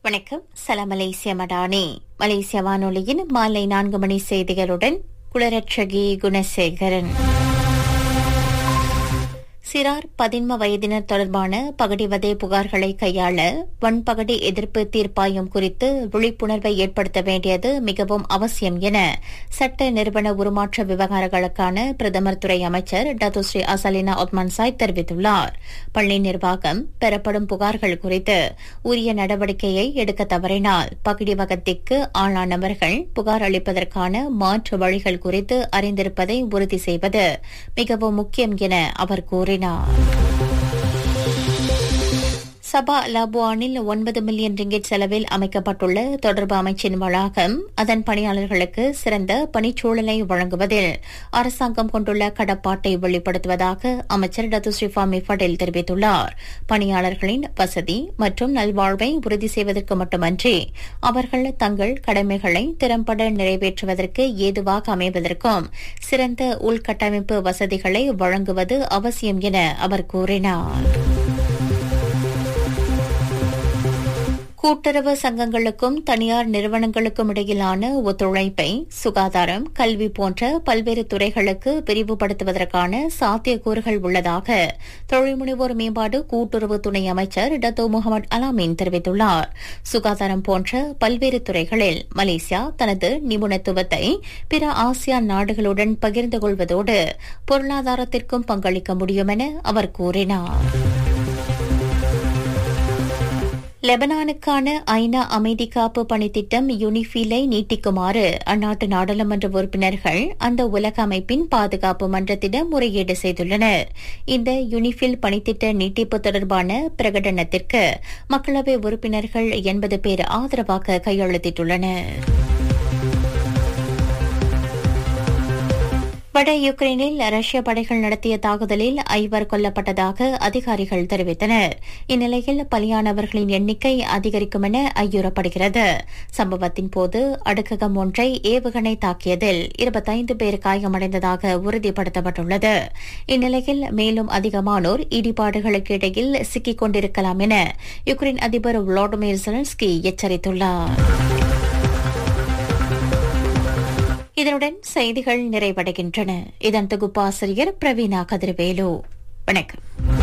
வணக்கம் சலாம் மலேசிய மடானி மலேசிய வானொலியின் மாலை நான்கு மணி செய்திகளுடன் குளரட்சகி குணசேகரன் சிறார் பதின்ம வயதினர் தொடர்பான பகடிவதை புகார்களை கையாள வன்பகடி எதிர்ப்பு தீர்ப்பாயம் குறித்து விழிப்புணர்வை ஏற்படுத்த வேண்டியது மிகவும் அவசியம் என சட்ட நிறுவன உருமாற்ற விவகாரங்களுக்கான பிரதமர் துறை அமைச்சர் டத்துஸ்ரீ அசலினா ஒத்மான் சாய் தெரிவித்துள்ளார் பள்ளி நிர்வாகம் பெறப்படும் புகார்கள் குறித்து உரிய நடவடிக்கையை எடுக்க தவறினால் பகிடிவகத்திற்கு ஆளானவர்கள் புகார் அளிப்பதற்கான மாற்று வழிகள் குறித்து அறிந்திருப்பதை உறுதி செய்வது மிகவும் முக்கியம் என அவர் கூறினார் சபா லாபுவானில் ஒன்பது மில்லியன் ரிங்கெட் செலவில் அமைக்கப்பட்டுள்ள தொடர்பு அமைச்சின் வளாகம் அதன் பணியாளர்களுக்கு சிறந்த பணிச்சூழலை வழங்குவதில் அரசாங்கம் கொண்டுள்ள கடப்பாட்டை வெளிப்படுத்துவதாக அமைச்சர் டத்துஸ்ரீ ஃபாமி படேல் தெரிவித்துள்ளார் பணியாளர்களின் வசதி மற்றும் நல்வாழ்வை உறுதி செய்வதற்கு மட்டுமன்றி அவர்கள் தங்கள் கடமைகளை திறம்பட நிறைவேற்றுவதற்கு ஏதுவாக அமைவதற்கும் சிறந்த உள்கட்டமைப்பு வசதிகளை வழங்குவது அவசியம் என அவர் கூறினார் கூட்டுறவு சங்கங்களுக்கும் தனியார் நிறுவனங்களுக்கும் இடையிலான ஒத்துழைப்பை சுகாதாரம் கல்வி போன்ற பல்வேறு துறைகளுக்கு விரிவுபடுத்துவதற்கான சாத்தியக்கூறுகள் உள்ளதாக தொழில்முனைவோர் மேம்பாடு கூட்டுறவு துணை அமைச்சர் டத்தோ முகமது அலாமீன் தெரிவித்துள்ளார் சுகாதாரம் போன்ற பல்வேறு துறைகளில் மலேசியா தனது நிபுணத்துவத்தை பிற ஆசியான் நாடுகளுடன் பகிர்ந்து கொள்வதோடு பொருளாதாரத்திற்கும் பங்களிக்க முடியும் என அவர் கூறினார் லெபனானுக்கான ஐநா அமைதி காப்பு பணித்திட்டம் யுனிஃபீலை நீட்டிக்குமாறு அந்நாட்டு நாடாளுமன்ற உறுப்பினர்கள் அந்த உலக அமைப்பின் பாதுகாப்பு மன்றத்திடம் முறையீடு செய்துள்ளனர் இந்த யுனிஃபில் பணித்திட்ட நீட்டிப்பு தொடர்பான பிரகடனத்திற்கு மக்களவை உறுப்பினர்கள் எண்பது பேர் ஆதரவாக கையெழுத்திட்டுள்ளனர் வட யுக்ரைனில் ரஷ்ய படைகள் நடத்திய தாக்குதலில் ஐவர் கொல்லப்பட்டதாக அதிகாரிகள் தெரிவித்தனர் இந்நிலையில் பலியானவர்களின் எண்ணிக்கை அதிகரிக்கும் என ஐயுறப்படுகிறது சம்பவத்தின் போது அடுக்ககம் ஒன்றை ஏவுகணை தாக்கியதில் இருபத்தைந்து பேர் காயமடைந்ததாக உறுதிப்படுத்தப்பட்டுள்ளது இந்நிலையில் மேலும் அதிகமானோர் இடிபாடுகளுக்கு இடையில் சிக்கிக் கொண்டிருக்கலாம் என யுக்ரைன் அதிபர் விளாடிமிர் செலன்ஸ்கி எச்சரித்துள்ளார் இதனுடன் செய்திகள் நிறைவடைகின்றன இதன் தொகுப்பாசிரியர் பிரவீனா கதிர்வேலு வணக்கம்